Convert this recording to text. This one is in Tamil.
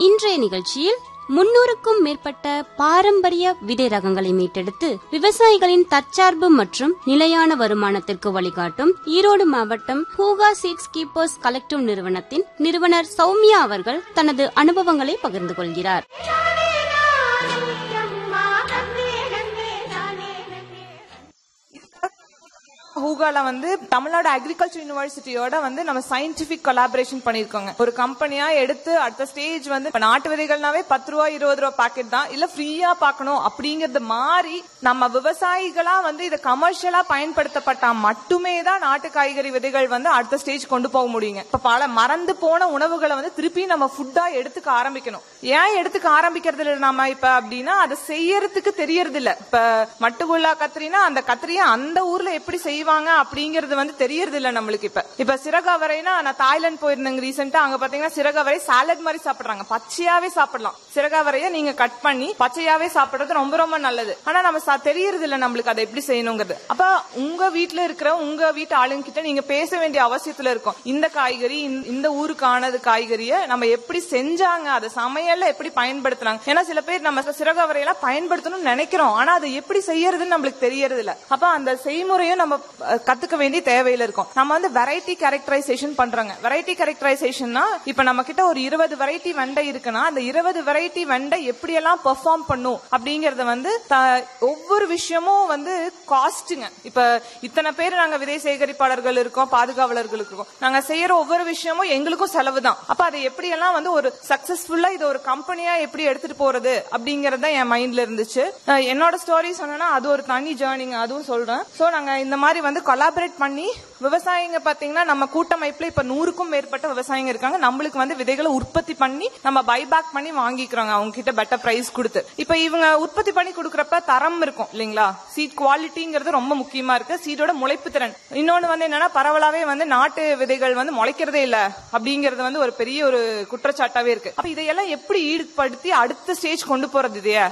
இன்றைய நிகழ்ச்சியில் முன்னூறுக்கும் மேற்பட்ட பாரம்பரிய விதை ரகங்களை மீட்டெடுத்து விவசாயிகளின் தற்சார்பு மற்றும் நிலையான வருமானத்திற்கு வழிகாட்டும் ஈரோடு மாவட்டம் ஹூகா சீட்ஸ் கீப்பர்ஸ் கலெக்டிவ் நிறுவனத்தின் நிறுவனர் சௌமியா அவர்கள் தனது அனுபவங்களை பகிர்ந்து கொள்கிறார் ஹூகால வந்து தமிழ்நாடு அக்ரிகல்ச்சர் யூனிவர்சிட்டியோட வந்து நம்ம சயின்டிபிக் கொலாபரேஷன் பண்ணிருக்கோங்க ஒரு கம்பெனியா எடுத்து அடுத்த ஸ்டேஜ் வந்து இப்ப நாட்டு விதைகள்னாவே பத்து ரூபா இருபது ரூபா பாக்கெட் தான் இல்ல ஃப்ரீயா பார்க்கணும் அப்படிங்கறது மாறி நம்ம விவசாயிகளா வந்து இதை கமர்ஷியலா பயன்படுத்தப்பட்டா மட்டுமே தான் நாட்டு காய்கறி விதைகள் வந்து அடுத்த ஸ்டேஜ் கொண்டு போக முடியுங்க இப்ப பல மறந்து போன உணவுகளை வந்து திருப்பி நம்ம ஃபுட்டா எடுத்துக்க ஆரம்பிக்கணும் ஏன் எடுத்துக்க ஆரம்பிக்கிறது இல்ல நாம இப்ப அப்படின்னா அதை செய்யறதுக்கு தெரியறது இல்ல இப்ப மட்டுகுள்ளா கத்திரினா அந்த கத்திரியை அந்த ஊர்ல எப்படி செய்வாங்க அப்படிங்கறது வந்து தெரியறது இல்ல நம்மளுக்கு இப்ப இப்ப சிறகவரைனா நான் தாய்லாந்து போயிருந்தேங்க ரீசெண்டா அங்க பாத்தீங்கன்னா சிறகவரை சாலட் மாதிரி சாப்பிடுறாங்க பச்சையாவே சாப்பிடலாம் சிறகவரைய நீங்க கட் பண்ணி பச்சையாவே சாப்பிடுறது ரொம்ப ரொம்ப நல்லது ஆனா நம்ம சா- தெரியறது இல்ல நம்மளுக்கு அதை எப்படி செய்யணுங்கிறது அப்ப உங்க வீட்ல இருக்கிற உங்க வீட்டு ஆளுங்க கிட்ட நீங்க பேச வேண்டிய அவசியத்துல இருக்கும் இந்த காய்கறி இந்த- இந்த ஊருக்கானது காய்கறிய நம்ம எப்படி செஞ்சாங்க அதை சமையல்ல எப்படி பயன்படுத்துறாங்க ஏன்னா சில பேர் நம்ம சிறகவரையெல்லாம் பயன்படுத்தணும்னு நினைக்கிறோம் ஆனா அதை எப்படி செய்யறதுன்னு நம்மளுக்கு தெரியறது இல்ல அப்ப அந்த செய்முறையும் நம்ம அஹ், கத்துக்க வேண்டிய தேவையில இருக்கும் நம்ம வந்து வெரைட்டி கேரக்டரைசேஷன் பண்றோங்க வெரைட்டி கேரக்டரைசேஷன்னா இப்ப நம்ம கிட்ட ஒரு இருபது வெரைட்டி வெண்டை இருக்குன்னா அந்த இருபது வெரைட்டி வெண்டை எப்படி எல்லாம் பெர்ஃபார்ம் பண்ணும் அப்படிங்கறத வந்து த- ஒவ்வொரு விஷயமும் வந்து காஸ்ட்டுங்க இப்ப இத்தனை பேர் நாங்க விதை சேகரிப்பாளர்கள் இருக்கோம் பாதுகாவலர்கள் இருக்கோம் நாங்க செய்யற ஒவ்வொரு விஷயமும் எங்களுக்கும் செலவு தான் அப்ப அதை எப்படி எல்லாம் வந்து ஒரு சக்சஸ்ஃபுல்லா இது ஒரு கம்பெனியா எப்படி எடுத்துட்டு போறது அப்படிங்கறது தான் என் மைண்ட்ல இருந்துச்சு அஹ் என்னோட ஸ்டோரி சொன்னா அது ஒரு தனி ஜேர்னிங்க அதுவும் சொல்றேன் சோ நாங்க இந்த மாதிரி வந்து கொலாபரேட் பண்ணி விவசாயிங்க பாத்தீங்கன்னா நம்ம கூட்டமைப்புல இப்ப நூறுக்கும் மேற்பட்ட விவசாயிங்க இருக்காங்க நம்மளுக்கு வந்து விதைகளை உற்பத்தி பண்ணி நம்ம பைபேக் பண்ணி வாங்கிக்கிறோங்க அவங்க கிட்ட பெட்டர் பிரைஸ் கொடுத்து இப்ப இவங்க உற்பத்தி பண்ணி கொடுக்கறப்ப தரம் இருக்கும் இல்லைங்களா சீட் குவாலிட்டிங்கிறது ரொம்ப முக்கியமா இருக்கு சீடோட முளைப்பு திறன் இன்னொன்னு வந்து என்னன்னா பரவலாவே வந்து நாட்டு விதைகள் வந்து முளைக்கிறதே இல்ல அப்படிங்கறது வந்து ஒரு பெரிய ஒரு குற்றச்சாட்டாவே இருக்கு அப்ப இதையெல்லாம் எப்படி ஈடுபடுத்தி அடுத்த ஸ்டேஜ் கொண்டு போறது இதைய